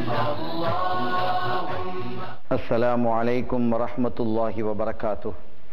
السلام عليكم ورحمة الله وبركاته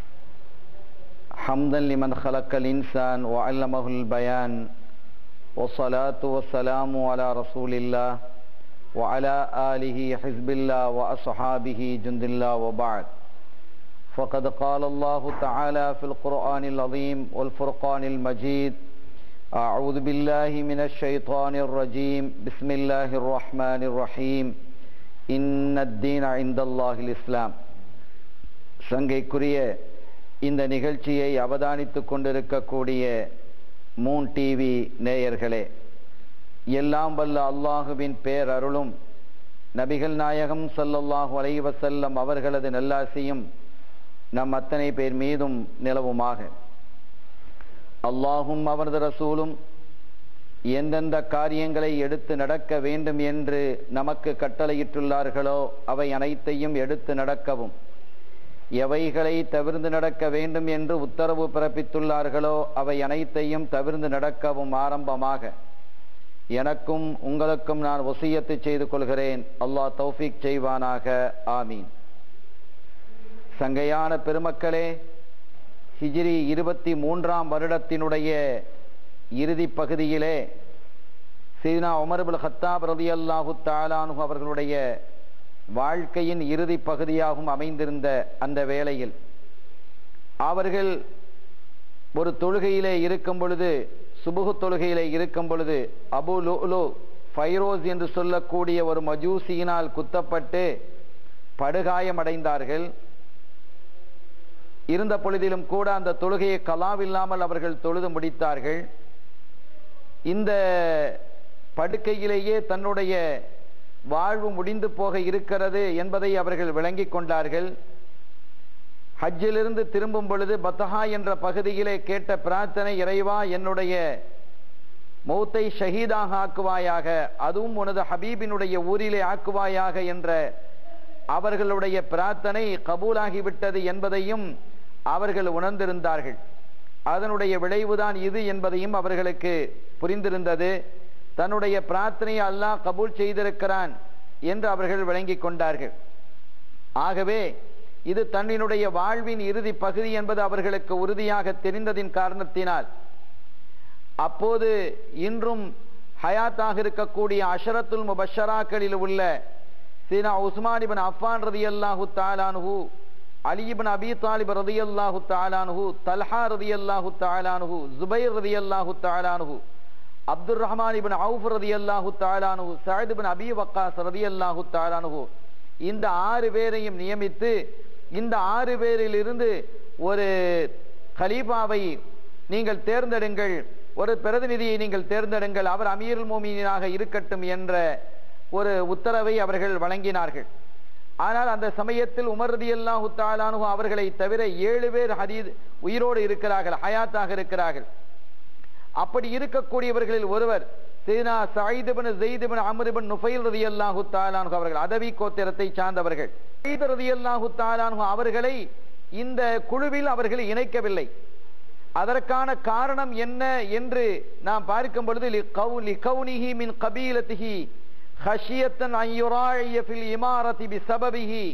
حمدا لمن خلق الإنسان وعلمه البيان والصلاة والسلام على رسول الله وعلى آله حزب الله وأصحابه جند الله وبعد فقد قال الله تعالى في القرآن العظيم والفرقان المجيد أعوذ بالله من الشيطان الرجيم بسم الله الرحمن الرحيم إن الدين عند الله الإسلام சங்கைக்குரிய இந்த நிகழ்ச்சியை அவதானித்துக் கொண்டிருக்கக்கூடிய மூன் டிவி நேயர்களே எல்லாம் வல்ல அல்லாஹுவின் பேரருளும் நபிகள் நாயகம் ஸல்லல்லாஹு அலைஹி வஸல்லம் அவர்களது நல்லாசியும் நம் அத்தனை பேர் மீதும் நிலவுமாக அல்லாஹும் அவரது ரசூலும் எந்தெந்த காரியங்களை எடுத்து நடக்க வேண்டும் என்று நமக்கு கட்டளையிட்டுள்ளார்களோ அவை அனைத்தையும் எடுத்து நடக்கவும் எவைகளை தவிர்ந்து நடக்க வேண்டும் என்று உத்தரவு பிறப்பித்துள்ளார்களோ அவை அனைத்தையும் தவிர்ந்து நடக்கவும் ஆரம்பமாக எனக்கும் உங்களுக்கும் நான் வசியத்து செய்து கொள்கிறேன் அல்லாஹ் தௌஃபீக் செய்வானாக ஆமீன் சங்கையான பெருமக்களே ஹிஜ்ரி இருபத்தி மூன்றாம் வருடத்தினுடைய இறுதி பகுதியிலே சீனா உமர்புல் ஹத்தாப் ரதி அல்லாஹு தாலானு அவர்களுடைய வாழ்க்கையின் இறுதி பகுதியாகவும் அமைந்திருந்த அந்த வேளையில் அவர்கள் ஒரு தொழுகையிலே இருக்கும் பொழுது சுபுகு தொழுகையிலே இருக்கும் பொழுது அபு லுலு ஃபைரோஸ் என்று சொல்லக்கூடிய ஒரு மஜூசியினால் குத்தப்பட்டு படுகாயமடைந்தார்கள் இருந்த பொழுதிலும் கூட அந்த தொழுகையை கலாவில்லாமல் அவர்கள் தொழுது முடித்தார்கள் இந்த படுக்கையிலேயே தன்னுடைய வாழ்வு முடிந்து போக இருக்கிறது என்பதை அவர்கள் விளங்கிக் கொண்டார்கள் ஹஜ்ஜிலிருந்து திரும்பும் பொழுது பத்தஹா என்ற பகுதியிலே கேட்ட பிரார்த்தனை இறைவா என்னுடைய மௌத்தை ஷஹீதாக ஆக்குவாயாக அதுவும் உனது ஹபீபினுடைய ஊரிலே ஆக்குவாயாக என்ற அவர்களுடைய பிரார்த்தனை கபூலாகிவிட்டது என்பதையும் அவர்கள் உணர்ந்திருந்தார்கள் அதனுடைய விளைவுதான் இது என்பதையும் அவர்களுக்கு புரிந்திருந்தது தன்னுடைய பிரார்த்தனையை அல்லாஹ் கபூல் செய்திருக்கிறான் என்று அவர்கள் விளங்கிக் கொண்டார்கள் ஆகவே இது தன்னினுடைய வாழ்வின் இறுதி பகுதி என்பது அவர்களுக்கு உறுதியாக தெரிந்ததின் காரணத்தினால் அப்போது இன்றும் ஹயாத்தாக இருக்கக்கூடிய அஷரத்துல் முபஷராக்களில் உள்ள சீனா உஸ்மானிபின் அஃபான் ரதி அல்லாஹு தாலானுஹூ அலிபின் அபி தாலிப் ரதி அல்லாஹு தாலானுஹு தல்ஹா ரதி அல்லாஹு தாலானுஹு ஜுபைர் ரதி அல்லாஹு தாலானுஹு அப்துல் ரஹ்மான் இபின் அவுஃப் ரதி அல்லாஹு தாலானுஹு சயத் பின் அபி வக்காஸ் ரதி அல்லாஹு தாலானுஹு இந்த ஆறு பேரையும் நியமித்து இந்த ஆறு பேரில் இருந்து ஒரு கலீஃபாவை நீங்கள் தேர்ந்தெடுங்கள் ஒரு பிரதிநிதியை நீங்கள் தேர்ந்தெடுங்கள் அவர் அமீருல் மோமினாக இருக்கட்டும் என்ற ஒரு உத்தரவை அவர்கள் வழங்கினார்கள் ஆனால் அந்த சமயத்தில் உமர் ரதி அல்லாஹு தாலானு அவர்களை தவிர ஏழு பேர் ஹதீத் உயிரோடு இருக்கிறார்கள் ஹயாத்தாக இருக்கிறார்கள் அப்படி இருக்கக்கூடியவர்களில் ஒருவர் சீனா சயிதுபின் ஜெயிதுபின் அமருபின் நுஃபைல் ரதி அல்லாஹு தாலானு அவர்கள் அதவி கோத்திரத்தை சார்ந்தவர்கள் சயித் ரதி அல்லாஹு தாலானு அவர்களை இந்த குழுவில் அவர்கள் இணைக்கவில்லை அதற்கான காரணம் என்ன என்று நாம் பார்க்கும் பொழுது லிகௌனிஹி மின் கபீலத்திஹி ஹஷியத்தன் ஐயுராழிய ஃபில் இமாரதி பிசபபிஹி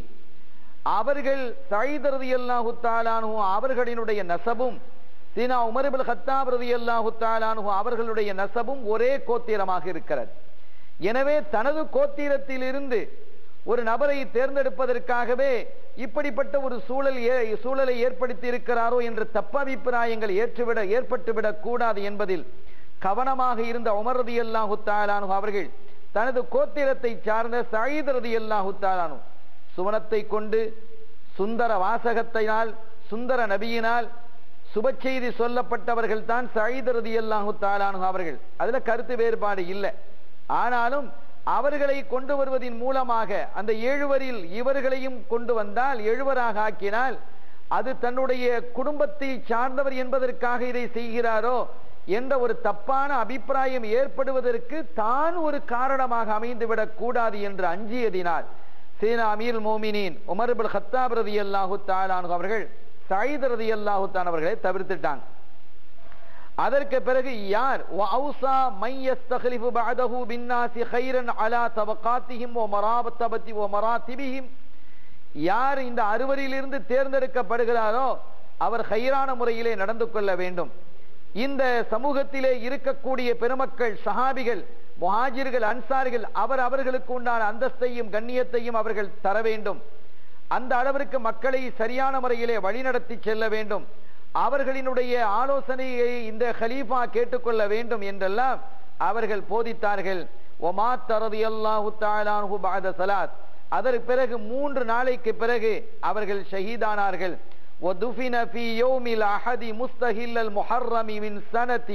அவர்கள் சயீத் ரதியல்லாஹு தாலானு அவர்களினுடைய நசபும் சீனா உமர்பில் ஹத்தாப் ரதியல்லாஹு தாலானு அவர்களுடைய நசபும் ஒரே கோத்திரமாக இருக்கிறது எனவே தனது கோத்திரத்திலிருந்து ஒரு நபரை தேர்ந்தெடுப்பதற்காகவே இப்படிப்பட்ட ஒரு சூழல் சூழலை ஏற்படுத்தி இருக்கிறாரோ என்ற தப்பபிப்பிராயங்கள் ஏற்றுவிட ஏற்பட்டுவிடக் கூடாது என்பதில் கவனமாக இருந்த உமர் ரதி அல்லாஹு தாலானு அவர்கள் தனது கோத்திரத்தை சார்ந்த சயீத் ரதி அல்லாஹு தாலானு சுவனத்தை கொண்டு சுந்தர வாசகத்தினால் சுந்தர நபியினால் சுப செய்தி சொல்லப்பட்டவர்கள் தான் சயீத் ரதி அல்லாஹு தாலானு அவர்கள் அதுல கருத்து வேறுபாடு இல்லை ஆனாலும் அவர்களை கொண்டு வருவதின் மூலமாக அந்த ஏழுவரில் இவர்களையும் கொண்டு வந்தால் எழுவராக ஆக்கினால் அது தன்னுடைய குடும்பத்தை சார்ந்தவர் என்பதற்காக இதை செய்கிறாரோ என்ற ஒரு தப்பான அபிப்பிராயம் ஏற்படுவதற்கு தான் ஒரு காரணமாக அமைந்துவிடக் கூடாது என்று அஞ்சியதினால் சீனா அமீர் மோமினின் உமர்புல் ஹத்தாப் ரதி அல்லாஹு தாலானு அவர்கள் சயீத் ரதி அல்லாஹு தான் அவர்களை தவிர்த்துட்டாங்க அதற்கு பிறகு யார் வஅவுஸா மை யஸ்தக்லிஃபு பஅதஹு பின்னாசி கைரன் அலா தபகாத்திஹிம் வ மராபத்தபத்தி வ மராத்திபிஹிம் யார் இந்த அறுவரிலிருந்து தேர்ந்தெடுக்கப்படுகிறாரோ அவர் ஹைரான முறையிலே நடந்து கொள்ள வேண்டும் இந்த சமூகத்திலே இருக்கக்கூடிய பெருமக்கள் சஹாபிகள் முஹாஜிர்கள் அன்சாரிகள் அவர் அவர்களுக்கு உண்டான அந்தஸ்தையும் கண்ணியத்தையும் அவர்கள் தர வேண்டும் அந்த அளவிற்கு மக்களை சரியான முறையிலே வழிநடத்தி செல்ல வேண்டும் அவர்களினுடைய ஆலோசனையை இந்த ஹலீஃபா கேட்டுக்கொள்ள வேண்டும் என்றெல்லாம் அவர்கள் போதித்தார்கள் ஒமா தரது அல்லாஹு தாலானு பாத சலாத் அதற்கு பிறகு மூன்று நாளைக்கு பிறகு அவர்கள் ஷஹீதானார்கள் وَدُفِنَ فِي يَوْمِ الْأَحَدِ مُسْتَهِلَّ الْمُحَرَّمِ مِنْ سَنَةِ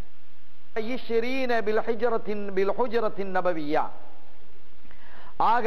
عشرين بالحجرة بالحجرة النبوية ஆக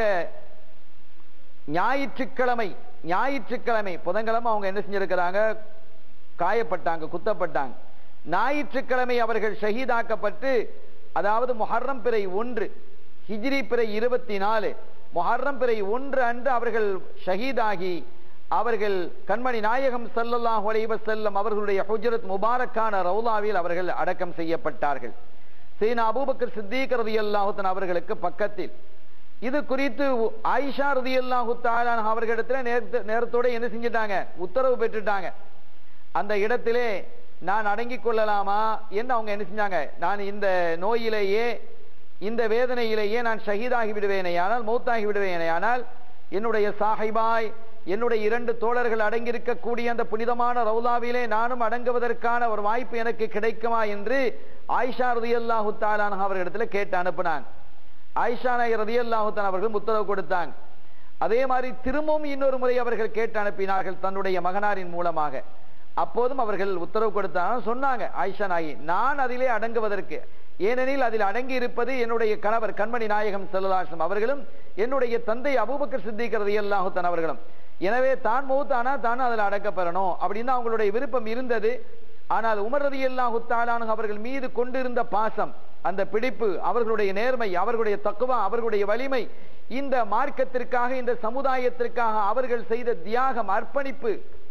ஞாயிற்றுக்கிழமை ஞாயிற்றுக்கிழமை புதன்கிழமை அவங்க என்ன செஞ்சிருக்கிறாங்க காயப்பட்டாங்க குத்தப்பட்டாங்க ஞாயிற்றுக்கிழமை அவர்கள் ஷஹீதாக்கப்பட்டு அதாவது முஹர்ரம் பிறை ஒன்று ஹிஜ்ரி பிறை இருபத்தி நாலு முஹர்ரம் பிறை ஒன்று அன்று அவர்கள் ஷஹீதாகி அவர்கள் கண்மணி நாயகம் ஸல்லல்லாஹு அலைஹி வஸல்லம் அவர்களுடைய ஹுஜரத் முபாரக்கான ரவுலாவில் அவர்கள் அடக்கம் செய்யப்பட்டார்கள் சீனா அபூபக்கர் சித்திக் ரலியல்லாஹு தஆலா அவர்களுக்கு பக்கத்தில் இது குறித்து ஆயிஷா ரலியல்லாஹு தஆலா அவர்களிடத்துல நேரத்து நேரத்தோட என்ன செஞ்சிட்டாங்க உத்தரவு பெற்றுட்டாங்க அந்த இடத்திலே நான் அடங்கிக் கொள்ளலாமா என்று அவங்க என்ன செஞ்சாங்க நான் இந்த நோயிலேயே இந்த வேதனையிலேயே நான் ஷஹீதாகி விடுவேனே ஆனால் மௌத்தாகி விடுவேனே ஆனால் என்னுடைய சாஹிபாய் என்னுடைய இரண்டு தோழர்கள் அடங்கியிருக்கக்கூடிய அந்த புனிதமான ரவுலாவிலே நானும் அடங்குவதற்கான ஒரு வாய்ப்பு எனக்கு கிடைக்குமா என்று ஆயிஷா ரதியல்லாஹு தாலான் அவர்களிடத்துல கேட்டு அனுப்புனாங்க ஆயிஷா நாயர் ரதியல்லாஹு தான் அவர்கள் உத்தரவு கொடுத்தாங்க அதே மாதிரி திரும்பவும் இன்னொரு முறை அவர்கள் கேட்டு அனுப்பினார்கள் தன்னுடைய மகனாரின் மூலமாக அப்போதும் அவர்கள் உத்தரவு கொடுத்தாங்க சொன்னாங்க ஆயிஷா நாயி நான் அதிலே அடங்குவதற்கு ஏனெனில் அதில் அடங்கி இருப்பது என்னுடைய கணவர் கண்மணி நாயகம் செல்லலாசம் அவர்களும் என்னுடைய தந்தை அபூபக்கர் சித்திக்கிறது எல்லாஹுத்தன் அவர்களும் எனவே தான் மௌத்தானா தான் அதில் அடக்கப்பெறணும் அப்படின்னு அவங்களுடைய விருப்பம் இருந்தது ஆனால் உமர் ரதி அல்லாஹு அவர்கள் மீது கொண்டிருந்த பாசம் அந்த பிடிப்பு அவர்களுடைய நேர்மை அவர்களுடைய தக்குவா அவர்களுடைய வலிமை இந்த மார்க்கத்திற்காக இந்த சமுதாயத்திற்காக அவர்கள் செய்த தியாகம் அர்ப்பணிப்பு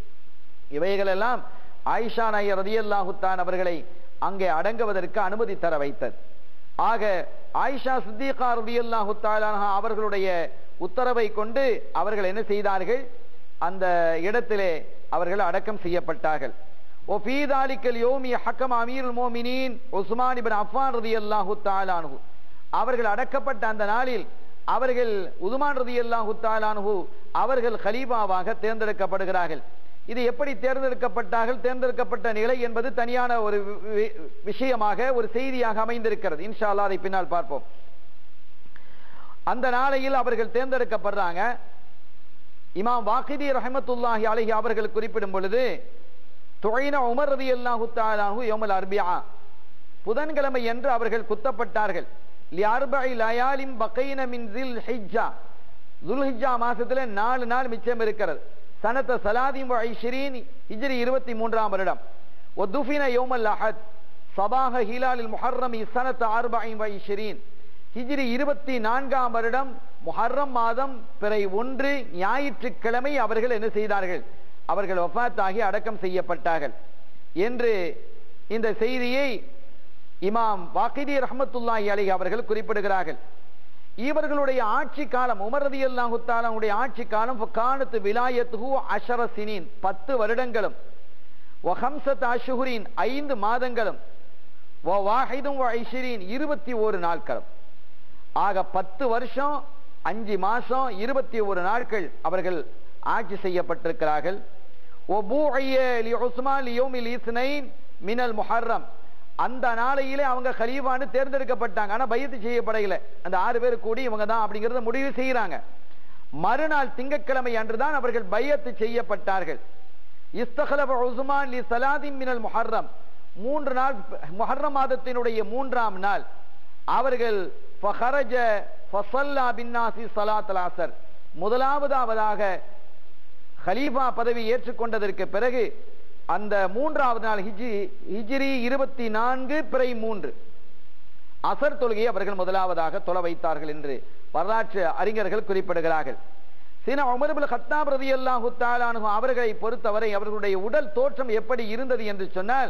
இவைகளெல்லாம் ஆயிஷா நாயர் ரதியல்லாஹுத்தான் அவர்களை அங்கே அடங்குவதற்கு அனுமதி தர வைத்தது ஆக ஆயிஷா சித்திகா ரதியல்லாஹு தாலானா அவர்களுடைய உத்தரவை கொண்டு அவர்கள் என்ன செய்தார்கள் அந்த இடத்திலே அவர்கள் அடக்கம் செய்யப்பட்டார்கள் ஓ பீதாலிக்கல் யோமி ஹக்கம் அமீர் மோமினின் உஸ்மான் இபின் அஃபான் ரதியல்லாஹு தாலானு அவர்கள் அடக்கப்பட்ட அந்த நாளில் அவர்கள் உதுமான் ரதியல்லாஹு தாலானு அவர்கள் ஹலீபாவாக தேர்ந்தெடுக்கப்படுகிறார்கள் இது எப்படி தேர்ந்தெடுக்கப்பட்டார்கள் தேர்ந்தெடுக்கப்பட்ட நிலை என்பது தனியான ஒரு வி- விஷயமாக ஒரு செய்தியாக அமைந்திருக்கிறது இன்ஷா அல்லாஹ் அதை பின்னால் பார்ப்போம் அந்த நாளையில் அவர்கள் தேர்ந்தெடுக்கப்படுறாங்க இமாம் வாக்கிதி ரஹமத்துல்லாஹி அலைஹி அவர்கள் குறிப்பிடும் பொழுது துழைன உமர் ரதி அல்லாஹு தாலாஹு யோமல் அர்பியா புதன்கிழமை என்று அவர்கள் குத்தப்பட்டார்கள் லியார்பை லயாலிம் பகைன மின் தில் ஹிஜ்ஜா துல்ஹிஜ்ஜா மாசத்துல நாலு நாள் மிச்சம் இருக்கிறது சனத்த சலாதிம் ஐஷிரீன் ஹிஜ்ரி இருபத்தி மூன்றாம் வருடம் ஒத்துஃபின யோமல் அஹத் சபாக ஹிலாலில் முஹர்ரம் சனத்த ஆர்பாயின் ஐஷிரீன் ஹிஜ்ரி இருபத்தி நான்காம் வருடம் முஹர்ரம் மாதம் பிறை ஒன்று ஞாயிற்றுக்கிழமை அவர்கள் என்ன செய்தார்கள் அவர்கள் வஃபாத்தாகி அடக்கம் செய்யப்பட்டார்கள் என்று இந்த செய்தியை இமாம் வாக்கிதி ரஹமத்துல்லாஹி அலைஹி அவர்கள் குறிப்பிடுகிறார்கள் இவர்களுடைய ஆட்சி காலம் உமர் ரலியல்லாஹு தஆலாவுடைய ஆட்சி காலம் கானத்து விலாயத்துஹு அஷர சினீன் பத்து வருடங்களும் வ ஹம்சத் அஷ்ஹுரின் ஐந்து மாதங்களும் வ வாஹிதும் வ ஐஷிரீன் இருபத்தி ஒரு நாட்களும் ஆக பத்து வருஷம் அஞ்சு மாசம் இருபத்தி ஒரு நாட்கள் அவர்கள் ஆட்சி செய்யப்பட்டிருக்கிறார்கள் ஒபூஐய லி உஸ்மான் லியோமில் இஸ்னைன் மினல் முஹர்ரம் அந்த நாளையிலே அவங்க கலீஃபான்னு தேர்ந்தெடுக்கப்பட்டாங்க ஆனா பையத்து செய்யப்படையில அந்த ஆறு பேர் கூடி இவங்க தான் அப்படிங்கறத முடிவு செய்யறாங்க மறுநாள் திங்கட்கிழமை அன்றுதான் அவர்கள் பையத்து செய்யப்பட்டார்கள் இஸ்தகலப உஸ்மான் லி சலாதின் மினல் முஹர்ரம் மூன்று நாள் முஹர்ரம் மாதத்தினுடைய மூன்றாம் நாள் அவர்கள் ஃபஹரஜ ஃபஸல்லா பின்னாசி ஸலாத்துல் அஸர் முதலாவதாவதாக ஹலீஃபா பதவி ஏற்றுக்கொண்டதற்கு பிறகு அந்த மூன்றாவது நாள் ஹிஜி ஹிஜ்ரி இருபத்தி நான்கு பிறை மூன்று அசர் தொழுகையை அவர்கள் முதலாவதாக தொலை வைத்தார்கள் என்று வரலாற்று அறிஞர்கள் குறிப்பிடுகிறார்கள் சீனா உமர்புல் ஹத்தாப் ரதி அல்லாஹு அவர்களை பொறுத்தவரை அவர்களுடைய உடல் தோற்றம் எப்படி இருந்தது என்று சொன்னால்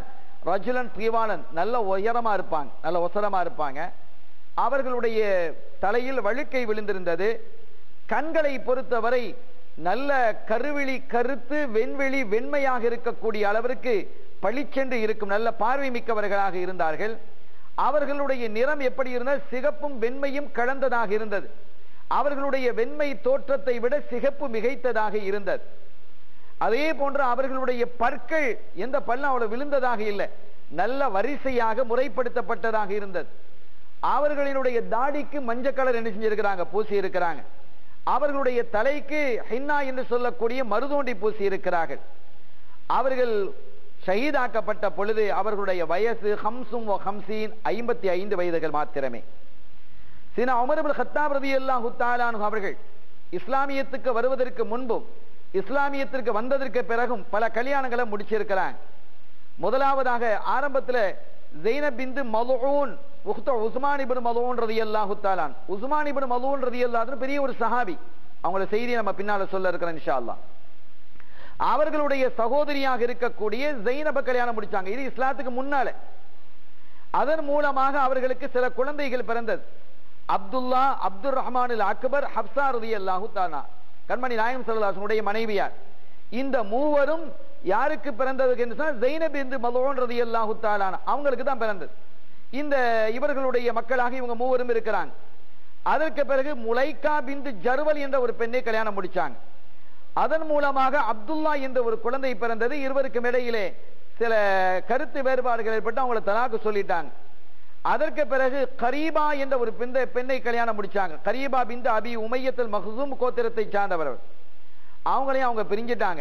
ரஜுலன் தீவானன் நல்ல உயரமா இருப்பாங்க நல்ல ஒசரமா இருப்பாங்க அவர்களுடைய தலையில் வழுக்கை விழுந்திருந்தது கண்களை பொறுத்தவரை நல்ல கருவிழி கருத்து வெண்வெளி வெண்மையாக இருக்கக்கூடிய அளவிற்கு பளிச்சென்று இருக்கும் நல்ல பார்வை மிக்கவர்களாக இருந்தார்கள் அவர்களுடைய நிறம் எப்படி இருந்தால் சிகப்பும் வெண்மையும் கலந்ததாக இருந்தது அவர்களுடைய வெண்மை தோற்றத்தை விட சிகப்பு மிகைத்ததாக இருந்தது அதே போன்று அவர்களுடைய பற்கள் எந்த பல்லும் அவ்வளவு விழுந்ததாக இல்லை நல்ல வரிசையாக முறைப்படுத்தப்பட்டதாக இருந்தது அவர்களினுடைய தாடிக்கு மஞ்சள் கலர் என்ன செஞ்சிருக்கிறாங்க பூசி இருக்கிறாங்க அவர்களுடைய தலைக்கு ஹின்னா என்று சொல்லக்கூடிய மருதோண்டி பூசி இருக்கிறார்கள் அவர்கள் ஷஹீதாக்கப்பட்ட பொழுது அவர்களுடைய வயசு ஹம்சும் ஹம்சீன் ஐம்பத்தி ஐந்து வயதுகள் மாத்திரமே சினா உமர்புல் ஹத்தாப் ரதி அல்லாஹு தாலானு அவர்கள் இஸ்லாமியத்துக்கு வருவதற்கு முன்பும் இஸ்லாமியத்திற்கு வந்ததற்கு பிறகும் பல கல்யாணங்களை முடிச்சிருக்கிறாங்க முதலாவதாக ஆரம்பத்தில் ஜெய்னப் பிந்து மலூன் உஹ்த உஸ்மான் இபின் மலூன் ரதி அல்லாஹு தாலான் உஸ்மான் இபின் மலூன் ரதி அல்லாஹ் பெரிய ஒரு சஹாபி அவங்கள செய்தியை நம்ம பின்னால சொல்ல இருக்கிறோம் இன்ஷா அல்லாஹ் அவர்களுடைய சகோதரியாக இருக்கக்கூடிய ஜெயினப கல்யாணம் முடிச்சாங்க இது இஸ்லாத்துக்கு முன்னால அதன் மூலமாக அவர்களுக்கு சில குழந்தைகள் பிறந்தது அப்துல்லா அப்துல் ரஹ்மான் அக்பர் ஹப்சா ரதி அல்லாஹு தானா கண்மணி நாயகம் சல்லாசனுடைய மனைவியார் இந்த மூவரும் யாருக்கு பிறந்தது என்று சொன்னால் ஜெயினப் என்று மலோன் ரதி அல்லாஹு தாலான அவங்களுக்கு தான் பிறந்தது இந்த இவர்களுடைய மக்களாக இவங்க மூவரும் இருக்கிறாங்க அதற்கு பிறகு முலைக்கா பிந்து ஜர்வல் என்ற ஒரு பெண்ணை கல்யாணம் முடிச்சாங்க அதன் மூலமாக அப்துல்லா என்ற ஒரு குழந்தை பிறந்தது இருவருக்கும் இடையிலே சில கருத்து வேறுபாடுகள் ஏற்பட்டு அவங்கள தலாக்கு சொல்லிட்டாங்க அதற்கு பிறகு கரீபா என்ற ஒரு பெண்ணை பெண்ணை கல்யாணம் முடிச்சாங்க கரீபா பிந்து அபி உமையத்தில் மஹசூம் கோத்திரத்தை சார்ந்தவர் அவங்களையும் அவங்க பிரிஞ்சிட்டாங்க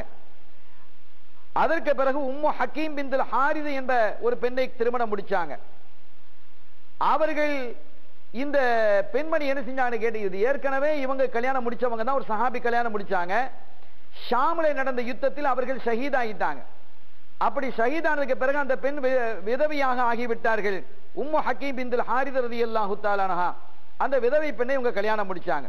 அதற்கு பிறகு உம்மு ஹக்கீம் பிந்துல் ஹாரிது என்ற ஒரு பெண்ணை திருமணம் முடிச்சாங்க அவர்கள் இந்த பெண்மணி என்ன செஞ்சாங்க கேட்டு இது ஏற்கனவே இவங்க கல்யாணம் முடிச்சவங்க தான் ஒரு சஹாபி கல்யாணம் முடிச்சாங்க ஷாமிலே நடந்த யுத்தத்தில் அவர்கள் ஷஹீதாகிட்டாங்க அப்படி ஷஹீதானதுக்கு பிறகு அந்த பெண் விதவியாக ஆகிவிட்டார்கள் உம்மு ஹக்கீம் பிந்துல் ஹாரித ரதி அல்லாஹு தாலானஹா அந்த விதவை பெண்ணை இவங்க கல்யாணம் முடிச்சாங்க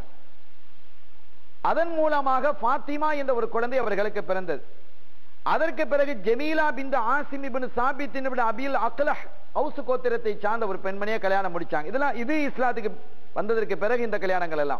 அதன் மூலமாக ஃபாத்திமா என்ற ஒரு குழந்தை அவர்களுக்கு பிறந்தது அதற்கு பிறகு ஜமீலா பிந்து ஆசிம் இபின் சாபித் அபில் அக்லஹ் ஹவுஸ் கோத்திரத்தை சார்ந்த ஒரு பெண்மணியை கல்யாணம் முடிச்சாங்க இதெல்லாம் இது இஸ்லாத்துக்கு வந்ததற்கு பிறகு இந்த கல்யாணங்கள் எல்லாம்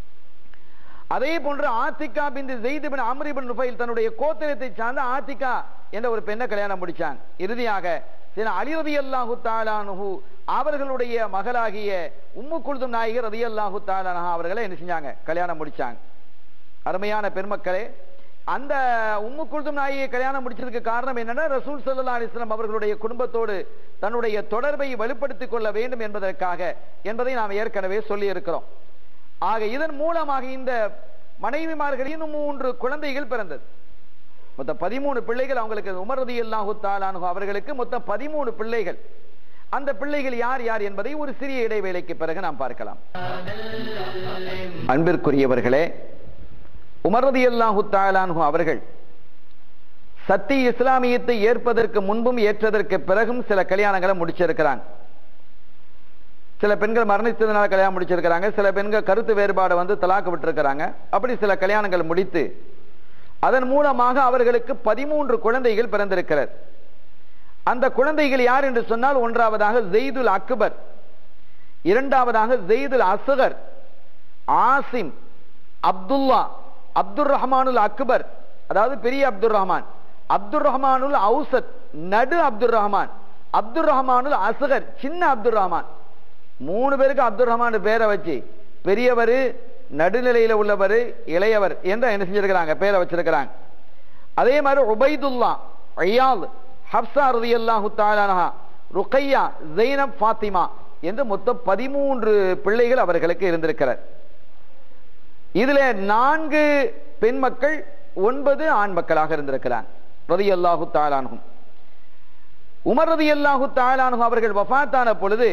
அதே போன்று ஆத்திகா பிந்து ஜெயித் பின் அம்ரி பின் நுபைல் தன்னுடைய கோத்திரத்தை சார்ந்த ஆத்திகா என்ற ஒரு பெண்ணை கல்யாணம் முடிச்சாங்க இறுதியாக சில அலிரதி அல்லாஹு தாலானு அவர்களுடைய மகளாகிய உம்மு குல்தும் நாயகர் ரதி அல்லாஹு தாலானஹா அவர்களை என்ன செஞ்சாங்க கல்யாணம் முடிச்சாங்க அருமையான பெருமக்களே அந்த உம்மு குல்தும் நாயை கல்யாணம் முடிச்சதுக்கு காரணம் என்னன்னா ரசூல் சல்லா அலிஸ்லாம் அவர்களுடைய குடும்பத்தோடு தன்னுடைய தொடர்பை வலுப்படுத்திக் கொள்ள வேண்டும் என்பதற்காக என்பதை நாம் ஏற்கனவே சொல்லி இருக்கிறோம் ஆக இதன் மூலமாக இந்த மனைவிமார்கள் இன்னும் மூன்று குழந்தைகள் பிறந்தது மொத்தம் பதிமூணு பிள்ளைகள் அவங்களுக்கு உமரதி அல்லாஹு தாலானு அவர்களுக்கு மொத்தம் பதிமூணு பிள்ளைகள் அந்த பிள்ளைகள் யார் யார் என்பதை ஒரு சிறிய இடைவேளைக்கு பிறகு நாம் பார்க்கலாம் அன்பிற்குரியவர்களே உமரதி அல்லாஹு தாலானு அவர்கள் சத்தி இஸ்லாமியத்தை ஏற்பதற்கு முன்பும் ஏற்றதற்கு பிறகும் சில கல்யாணங்களை முடிச்சிருக்கிறாங்க சில பெண்கள் மரணித்ததுனால கல்யாணம் முடிச்சிருக்கிறாங்க சில பெண்கள் கருத்து வேறுபாடை வந்து தலாக்கு விட்டுருக்கிறாங்க அப்படி சில கல்யாணங்கள் முடித்து அதன் மூலமாக அவர்களுக்கு பதிமூன்று குழந்தைகள் பிறந்திருக்கிறது அந்த குழந்தைகள் யார் என்று சொன்னால் ஒன்றாவதாக ஜெய்துல் அக்பர் இரண்டாவதாக ஜெய்துல் அசுகர் ஆசிம் அப்துல்லா அப்துல் ரஹ்மானுல் அக்பர் அதாவது பெரிய அப்துல் ரஹ்மான் அப்துல் ரஹ்மானுல் அவுசத் நடு அப்துல் ரஹ்மான் அப்துல் ரஹ்மானுல் அசுகர் சின்ன அப்துல் ரஹ்மான் மூணு பேருக்கு அப்துல் ரஹ்மான் பேரை வச்சு பெரியவர் நடுநிலையில உள்ளவர் இளையவர் என்று என்ன செஞ்சிருக்கிறாங்க பேரை வச்சிருக்கிறாங்க அதே மாதிரி உபைதுல்லா ஐயால் ஹப்சா ரதி அல்லாஹு தாலானஹா ருக்கையா ஜெய்னப் ஃபாத்திமா என்று மொத்தம் பதிமூன்று பிள்ளைகள் அவர்களுக்கு இருந்திருக்கிறார் இதுல நான்கு பெண் மக்கள் ஒன்பது ஆண் மக்களாக இருந்திருக்கிறார் ரதி அல்லாஹு தாலானுகும் உமர் ரதி அல்லாஹு தாலானுகும் அவர்கள் வஃத்தான பொழுது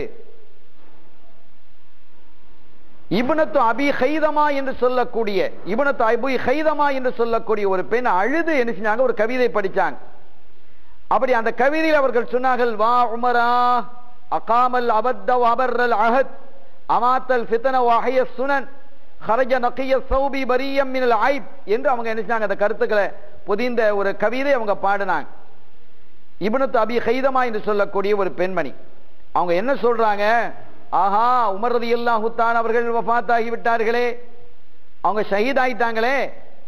இபுனத்து அபி ஹைதமா என்று சொல்லக்கூடிய இபுனத்து அபி ஹைதமா என்று சொல்லக்கூடிய ஒரு பெண் அழுது என்ன செஞ்சாங்க ஒரு கவிதை படிச்சாங்க அப்படி அந்த கவிதையில் அவர்கள் சொன்னார்கள் வா உமரா அகாமல் அபத்த அபர்ரல் அஹத் அமாத்தல் ஃபித்தன வஹய சுனன் ஹரஜ நக்கிய சௌபி பரியம் மினல் ஐப் என்று அவங்க என்ன செஞ்சாங்க அந்த கருத்துக்களை புதிந்த ஒரு கவிதை அவங்க பாடினாங்க இப்னத்து அபி ஹைதமா என்று சொல்லக்கூடிய ஒரு பெண்மணி அவங்க என்ன சொல்றாங்க ஆஹா உமர் ரலியல்லாஹு தான் அவர்கள் வஃபாத்தாகி விட்டார்களே அவங்க ஷஹீதாயிட்டாங்களே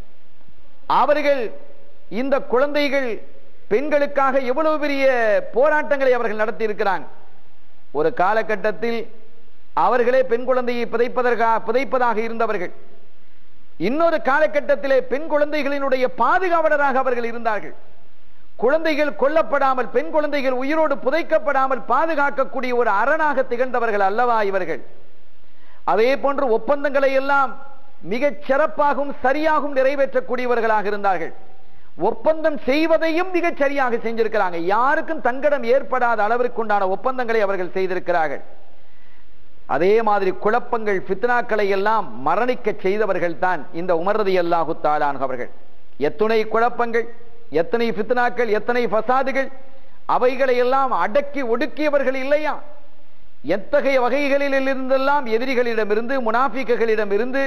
அவர்கள் இந்த குழந்தைகள் பெண்களுக்காக எவ்வளவு பெரிய போராட்டங்களை அவர்கள் நடத்தி இருக்கிறாங்க ஒரு காலகட்டத்தில் அவர்களே பெண் குழந்தையை புதைப்பதற்காக புதைப்பதாக இருந்தவர்கள் இன்னொரு காலகட்டத்திலே பெண் குழந்தைகளினுடைய பாதுகாவலராக அவர்கள் இருந்தார்கள் குழந்தைகள் கொல்லப்படாமல் பெண் குழந்தைகள் உயிரோடு புதைக்கப்படாமல் பாதுகாக்கக்கூடிய ஒரு அரணாக திகழ்ந்தவர்கள் அல்லவா இவர்கள் அதே போன்று ஒப்பந்தங்களை எல்லாம் மிகச் சிறப்பாகவும் சரியாகவும் நிறைவேற்றக்கூடியவர்களாக இருந்தார்கள் ஒப்பந்தம் செய்வதையும் மிகச் சரியாக செஞ்சிருக்கிறாங்க யாருக்கும் தங்கடம் ஏற்படாத அளவிற்கு உண்டான ஒப்பந்தங்களை அவர்கள் செய்திருக்கிறார்கள் அதே மாதிரி குழப்பங்கள் ஃபித்னாக்களை எல்லாம் மரணிக்க செய்தவர்கள் தான் இந்த உமரதி அல்லாஹு தாலான் அவர்கள் எத்துணை குழப்பங்கள் எத்தனை ஃபித்னாக்கள் எத்தனை ஃபசாதுகள் அவைகளை எல்லாம் அடக்கி ஒடுக்கியவர்கள் இல்லையா எத்தகைய வகைகளில் இருந்தெல்லாம் எதிரிகளிடமிருந்து முனாஃபிக்குகளிடமிருந்து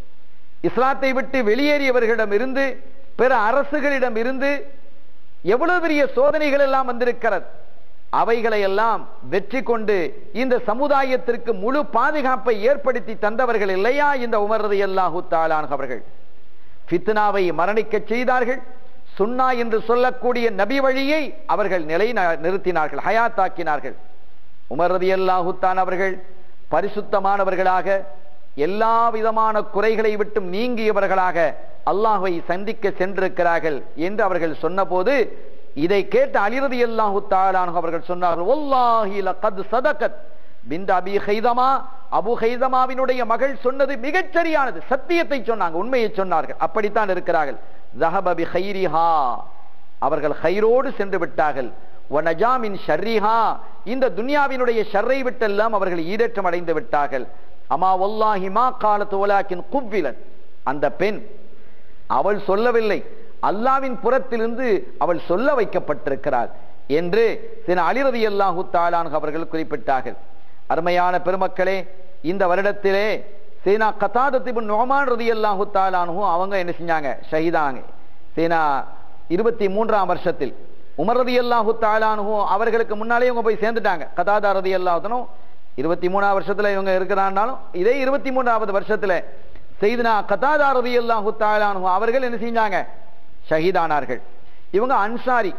இஸ்லாத்தை விட்டு வெளியேறியவர்களிடம் இருந்து பிற அரசுகளிடம் இருந்து எவ்வளவு பெரிய சோதனைகள் எல்லாம் வந்திருக்கிறது அவைகளை எல்லாம் வெற்றி கொண்டு இந்த சமுதாயத்திற்கு முழு பாதுகாப்பை ஏற்படுத்தி தந்தவர்கள் இல்லையா இந்த உமரது அல்லாஹு தாலான் அவர்கள் ஃபித்னாவை மரணிக்க செய்தார்கள் சுன்னா என்று சொல்லக்கூடிய நபி வழியை அவர்கள் நிலை நிறுத்தினார்கள் ஹயாத்தாக்கினார்கள் உமர் ரதி அல்லாஹுத்தான் அவர்கள் பரிசுத்தமானவர்களாக எல்லா விதமான குறைகளை விட்டும் நீங்கியவர்களாக அல்லாஹை சந்திக்க சென்றிருக்கிறார்கள் என்று அவர்கள் சொன்னபோது இதை கேட்ட அலிரதி அல்லாஹு தாலான் அவர்கள் சொன்னார்கள் ஒல்லாஹி லகத் சதகத் பிந்த அபி ஹைதமா அபு ஹைதமாவினுடைய மகள் சொன்னது மிகச் சரியானது சத்தியத்தை சொன்னாங்க உண்மையை சொன்னார்கள் அப்படித்தான் இருக்கிறார்கள் ஜஹபபி ஹைரிஹா அவர்கள் ஹைரோடு சென்று விட்டார்கள் வனஜாமின் ஷர்ரிஹா இந்த துன்யாவினுடைய ஷர்ரை விட்டெல்லாம் அவர்கள் ஈடேற்றம் அடைந்து விட்டார்கள் அமா ஒல்லாஹி மா காலத்து ஒலாக்கின் குவ்விலன் அந்த பெண் அவள் சொல்லவில்லை அல்லாவின் புறத்திலிருந்து அவள் சொல்ல வைக்கப்பட்டிருக்கிறாள் என்று சில அலிரதி அல்லாஹு தாலான் அவர்கள் குறிப்பிட்டார்கள் அருமையான பெருமக்களே இந்த வருடத்திலே சீனா கத்தாதத்திபு நோமான் ரதி அல்லாஹு தாலானும் அவங்க என்ன செஞ்சாங்க ஷஹீதாங்க சீனா இருபத்தி மூன்றாம் வருஷத்தில் உமர் ரதி அல்லாஹு தாலானும் அவர்களுக்கு முன்னாலே இவங்க போய் சேர்ந்துட்டாங்க கதாதா ரதி அல்லாஹனும் இருபத்தி மூணாம் வருஷத்துல இவங்க இருக்கிறான்னாலும் இதே இருபத்தி மூன்றாவது வருஷத்துல செய்தினா கதாதா ரதி அல்லாஹு தாலானும் அவர்கள் என்ன செஞ்சாங்க ஷஹீதானார்கள் இவங்க அன்சாரி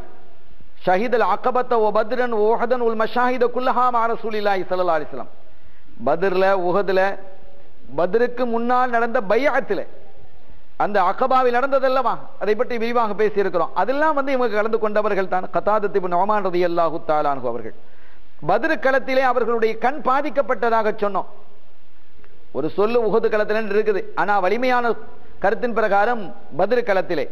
ஷஹீதல் அக்கபத்த ஓ பத்ரன் ஓஹதன் உல் மஷாஹித குல்லஹா மாரசூலில்லாஹி ஸல்லல்லாஹு அலைஹி வஸல்லம் பத்ர்ல உஹதுல பத்ருக்கு முன்னால் நடந்த பையத்தில் அந்த அகபாவில் நடந்ததல்லவா அதை பற்றி விரிவாக பேசி இருக்கிறோம் அதெல்லாம் வந்து இவங்க கலந்து கொண்டவர்கள் தான் கத்தாதத்திபு நோமான் ரதி அல்லாஹு தாலானு அவர்கள் பத்ரு களத்திலே அவர்களுடைய கண் பாதிக்கப்பட்டதாக சொன்னோம் ஒரு சொல்லு உகது களத்தில் இருக்குது ஆனா வலிமையான கருத்தின் பிரகாரம் பத்ரு களத்திலே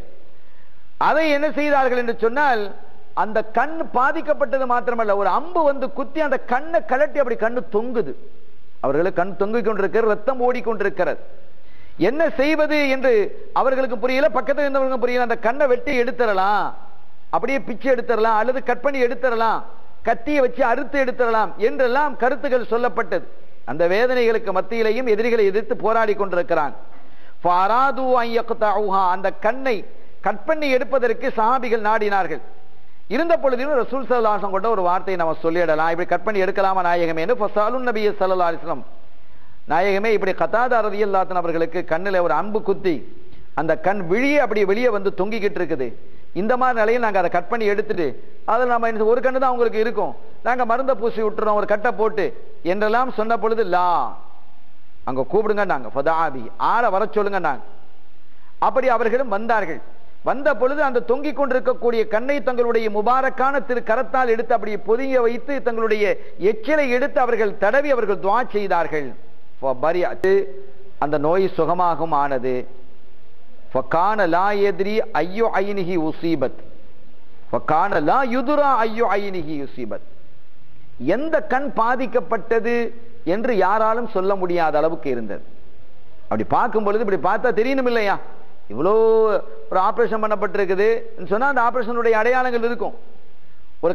அதை என்ன செய்தார்கள் என்று சொன்னால் அந்த கண் பாதிக்கப்பட்டது மாத்திரமல்ல ஒரு அம்பு வந்து குத்தி அந்த கண்ணை கலட்டி அப்படி கண்ணு தொங்குது அவர்களுக்கு கண் தொங்கிக் கொண்டிருக்கிறது ரத்தம் ஓடிக்கொண்டிருக்கிறது என்ன செய்வது என்று அவர்களுக்கு புரியல பக்கத்தில் இருந்தவர்களுக்கு புரியல அந்த கண்ணை வெட்டி எடுத்துடலாம் அப்படியே பிச்சை எடுத்துடலாம் அல்லது கட் பண்ணி எடுத்துடலாம் கத்தியை வச்சு அறுத்து எடுத்துடலாம் என்றெல்லாம் கருத்துக்கள் சொல்லப்பட்டது அந்த வேதனைகளுக்கு மத்தியிலையும் எதிரிகளை எதிர்த்து போராடி கொண்டிருக்கிறாங்க அந்த கண்ணை கட் பண்ணி எடுப்பதற்கு சஹாபிகள் நாடினார்கள் இருந்த பொழுதிலும் ரசூல் சல்லாசம் கொண்ட ஒரு வார்த்தையை நம்ம சொல்லிடலாம் இப்படி கட் பண்ணி எடுக்கலாமா நாயகமே ஃபசாலுன் நபி சல்லா அலிஸ்லாம் நாயகமே இப்படி கத்தாத ரதியல்லாத்தன் அவர்களுக்கு கண்ணில் ஒரு அம்பு குத்தி அந்த கண் விழியே அப்படி வெளியே வந்து தொங்கிக்கிட்டு இருக்குது இந்த மாதிரி நிலையில் நாங்கள் அதை கட் பண்ணி எடுத்துட்டு அதில் நம்ம என்ன ஒரு கண்ணு தான் அவங்களுக்கு இருக்கும் நாங்கள் மருந்தை பூசி விட்டுறோம் ஒரு கட்டை போட்டு என்றெல்லாம் சொன்ன பொழுது லா அங்கே கூப்பிடுங்க நாங்கள் ஃபதாபி ஆளை வர சொல்லுங்க நாங்கள் அப்படி அவர்களும் வந்தார்கள் வந்த பொழுது அந்த தொங்கிக் கொண்டிருக்கக்கூடிய கண்ணை தங்களுடைய முபாரக்கான திரு கரத்தால் எடுத்து அப்படி பொதிய வைத்து தங்களுடைய எச்சிலை எடுத்து அவர்கள் தடவி அவர்கள் துவா செய்தார்கள் அந்த நோய் சுகமாகும் ஆனது ஃபகான லா எதிரி ஐயோ ஐனிஹி உசீபத் ஃபகான லா யுதுரா ஐயோ ஐனிஹி உசீபத் எந்த கண் பாதிக்கப்பட்டது என்று யாராலும் சொல்ல முடியாத அளவுக்கு இருந்தது அப்படி பார்க்கும் பொழுது இப்படி பார்த்தா தெரியணும் இல்லையா இவ்வளோ ஒரு ஆபரேஷன் பண்ணப்பட்டிருக்குது சொன்னா அந்த ஆபரேஷனுடைய அடையாளங்கள் இருக்கும் ஒரு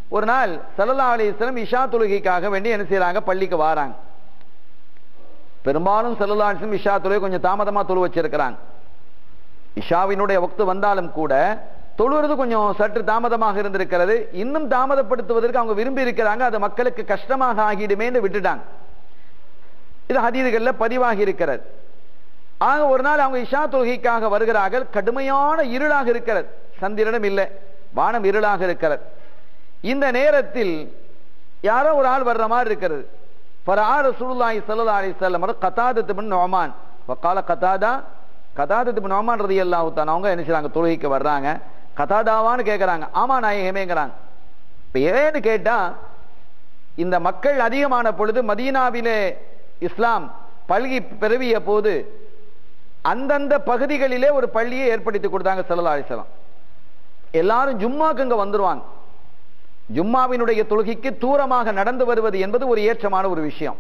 ஒரு நாள் சல்லல்லா அலிஸ்லம் இஷா தொழுகைக்காக வேண்டி என்ன செய்றாங்க பள்ளிக்கு வாராங்க பெரும்பாலும் சல்லல்லா அலிஸ்லம் இஷா தொழுகை கொஞ்சம் தாமதமா தொழு வச்சிருக்கிறாங்க இஷாவினுடைய வக்து வந்தாலும் கூட தொழுவது கொஞ்சம் சற்று தாமதமாக இருந்திருக்கிறது இன்னும் தாமதப்படுத்துவதற்கு அவங்க விரும்பி இருக்கிறாங்க அது மக்களுக்கு கஷ்டமாக ஆகிடுமேன்னு விட்டுட்டாங்க இது ஹதீதுகள்ல பதிவாகி இருக்கிறது ஆக ஒரு நாள் அவங்க இஷா தொழுகைக்காக வருகிறார்கள் கடுமையான இருளாக இருக்கிறது சந்திரனும் இல்லை வானம் இருளாக இருக்கிறது இந்த நேரத்தில் யாரோ ஒரு ஆள் வர்ற மாதிரி இருக்கிறது ஃபரா ரசூலுல்லாஹி ஸல்லல்லாஹு அலைஹி வஸல்லம் கதாதத் பின் நுஅமான் வகால கதாதா கதாதத் பின் நுஅமான் ரலியல்லாஹு தஆலா அவங்க என்ன செய்றாங்க தொழுகைக்கு வர்றாங்க கதாதாவான்னு கேட்குறாங்க ஆமா நாயகமேங்கிறாங்க இப்போ ஏன்னு கேட்டா இந்த மக்கள் அதிகமான பொழுது மதீனாவிலே இஸ்லாம் பல்கி பெருவிய போது அந்தந்த பகுதிகளிலே ஒரு பள்ளியை ஏற்படுத்தி கொடுத்தாங்க ஸல்லல்லாஹு அலைஹி வஸல்லம் எல்லாரும் ஜும்மாக்கு இங்க வந்துருவாங்க ஜும்மாவினுடைய தொழுகைக்கு தூரமாக நடந்து வருவது என்பது ஒரு ஏற்றமான ஒரு விஷயம்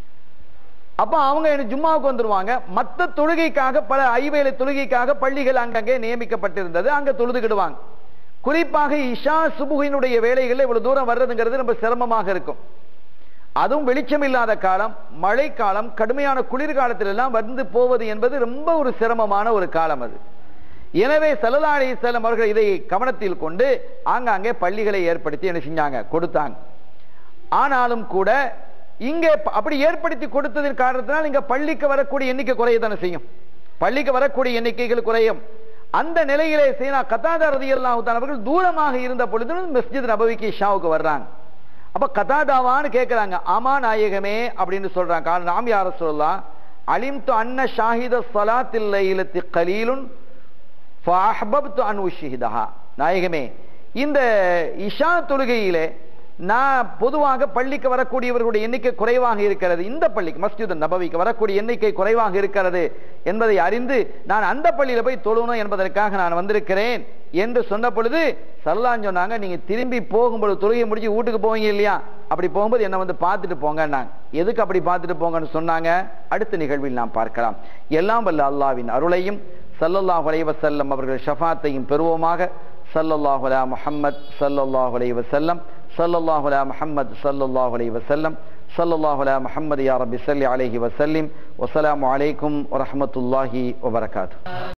அப்ப அவங்க என்ன ஜும்மாவுக்கு வந்துருவாங்க மத்த தொழுகைக்காக பல ஐவேளை தொழுகைக்காக பள்ளிகள் அங்கங்கே நியமிக்கப்பட்டிருந்தது அங்க தொழுதுகிடுவாங்க குறிப்பாக இஷா சுபுகினுடைய வேலைகள் இவ்வளவு தூரம் வர்றதுங்கிறது ரொம்ப சிரமமாக இருக்கும் அதுவும் வெளிச்சம் இல்லாத காலம் மழை காலம் கடுமையான குளிர்காலத்தில் எல்லாம் வந்து போவது என்பது ரொம்ப ஒரு சிரமமான ஒரு காலம் அது எனவே சல்லல்லா அலிஸ்லாம் அவர்கள் இதை கவனத்தில் கொண்டு ஆங்காங்கே பள்ளிகளை ஏற்படுத்தி என்ன செஞ்சாங்க கொடுத்தாங்க ஆனாலும் கூட இங்கே ப- அப்படி ஏற்படுத்தி கொடுத்ததன் காரணத்தினால் இங்க பள்ளிக்கு வரக்கூடிய எண்ணிக்கை குறையத்தானே செய்யும் பள்ளிக்கு வரக்கூடிய எண்ணிக்கைகள் குறையும் அந்த நிலையிலே சீனா கத்தாதா ரதியல்லாஹு அவர்கள் தூரமாக இருந்த பொழுது மஸ்ஜித் நபவிக்கு ஷாவுக்கு வர்றாங்க அப்ப கதாதாவான்னு கேட்கிறாங்க ஆமா நாயகமே அப்படின்னு சொல்றாங்க காரணம் நாம் யார சொல்லலாம் அலிம் து அன்ன ஷாஹித சலாத்தில் லைலத்தி கலீலுன் ஃபஅஹ்பப்து அன் உஷ்ஹிதஹா நாயகமே இந்த இஷா தொழுகையிலே நான் பொதுவாக பள்ளிக்கு வரக்கூடியவர்களுடைய எண்ணிக்கை குறைவாக இருக்கிறது இந்த பள்ளிக்கு மஸ்ஜித் நபவிக்கு வரக்கூடிய எண்ணிக்கை குறைவாக இருக்கிறது என்பதை அறிந்து நான் அந்த பள்ளியில போய் தொழணும் என்பதற்காக நான் வந்திருக்கிறேன் என்று சொன்ன பொழுது சல்லான்னு சொன்னாங்க நீங்க திரும்பி போகும்பொழுது தொழுகை முடிச்சு வீட்டுக்கு போவீங்க இல்லையா அப்படி போகும்போது என்ன வந்து பார்த்துட்டு போங்கன்னாங்க எதுக்கு அப்படி பார்த்துட்டு போங்கன்னு சொன்னாங்க அடுத்த நிகழ்வில் நாம் பார்க்கலாம் எல்லாம் வல்ல அல்லாவின் அருளையும் ஸல்லல்லாஹு அலைஹி வஸல்லம் அவர்கள் ஷஃபாத்தையும் பெறுவோமாக ஸல்லல்லாஹு அலா முஹம்மத் ஸல்லல்லாஹு அலைஹி வஸல்லம் ஸல்லல்லாஹு அலா முஹம்மத் ஸல்லல்லாஹு அலைஹி வஸல்லம் ஸல்லல்லாஹு அலா முஹம்மது யா ரப்பி ஸல்லி அலைஹி வஸல்லிம் வஸலாமு அலைக்கும் வரஹ்மத்துல்லாஹி வபரகாத்துஹு